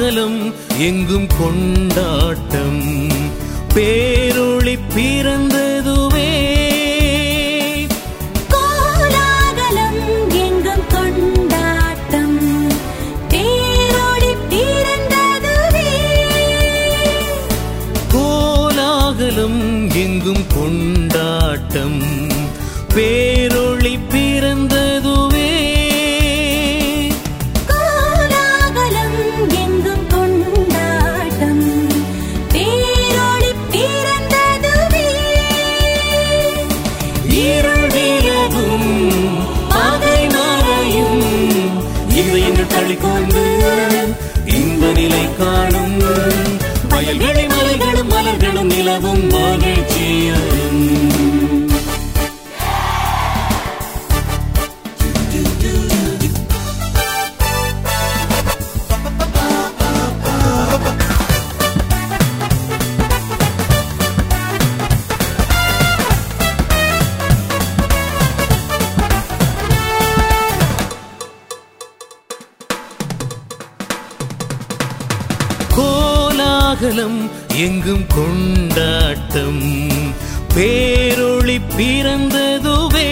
கோலாகலம் எங்கும் கொண்டாட்டம் பேரொளி பிறந்ததுவே கோலாகலம் எங்கும் கொண்டாட்டம் பேரோடி பிறந்ததுவே கோலாகலம் எங்கும் கொண்டாட்டம் பேரொளி பிறந்ததுவே கோலாகலம் எங்கும் கொண்டாட்டம் பேரோடி பிறந்ததுவே இருள் விலகும் பகை மறையும் இதயங்கள் களி கொண்டு இன்ப நிலை காணும் வயல்வெளி மலைகளும் மலர்களும் நிலவும் மகிழ்ச்சியும் கோலாகலம் எங்கும் கொண்டாட்டம் பேரொளி பிறந்ததுவே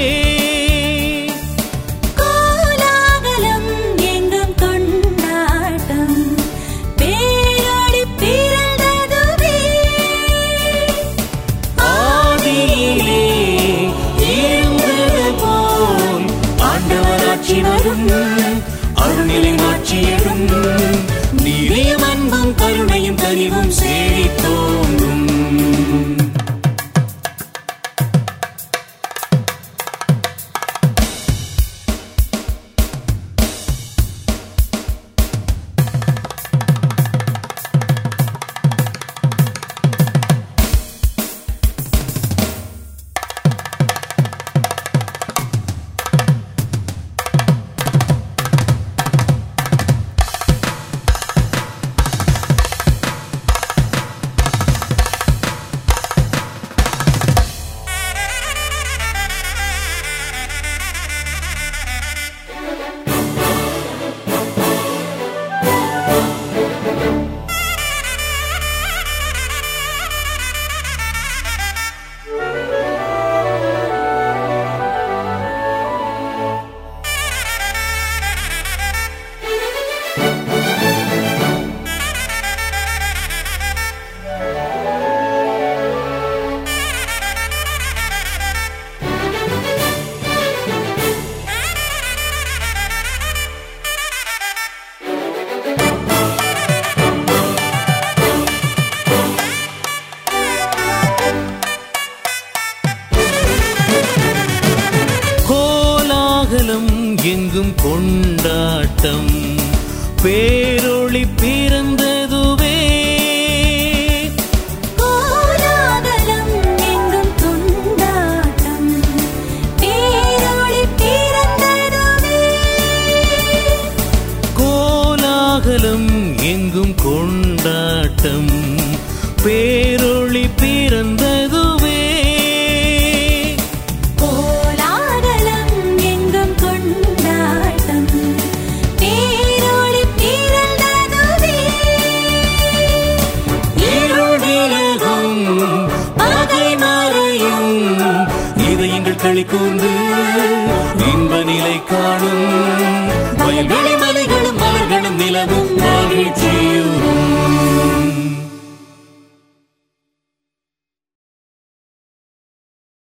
கோலாகலம் எங்கும் கொண்டாட்டம் பேரோடி பிறந்ததுவே ஆதியிலே இருந்தது போல் ஆண்டவராட்சி வரும் அருள்நிலை மாட்சியடும் நீரியும் அன்பும் கருணையும் கனிவும் சேரித்தோன்றும் கோலாகலம் எங்கும் கொண்டாட்டம் பேரொளி பிறந்ததுவே கோலாகலம் எங்கும் கொண்டாட்டம் பேரோடி பிறந்ததுவே கோலாகலம் எங்கும் கொண்டாட்டம் பேரொளி பிறந்ததுவே கோலாகலம் எங்கும் கொண்டாட்டம் பேரோடி பிறந்ததுவே இருள் விலகும் பகை மறையும் இதயங்கள் களி கூர்ந்து இன்ப நிலை காணும் வயல்வெளி மலைகளும் மலர்களும் நிலவும் மகிழ்ச்சி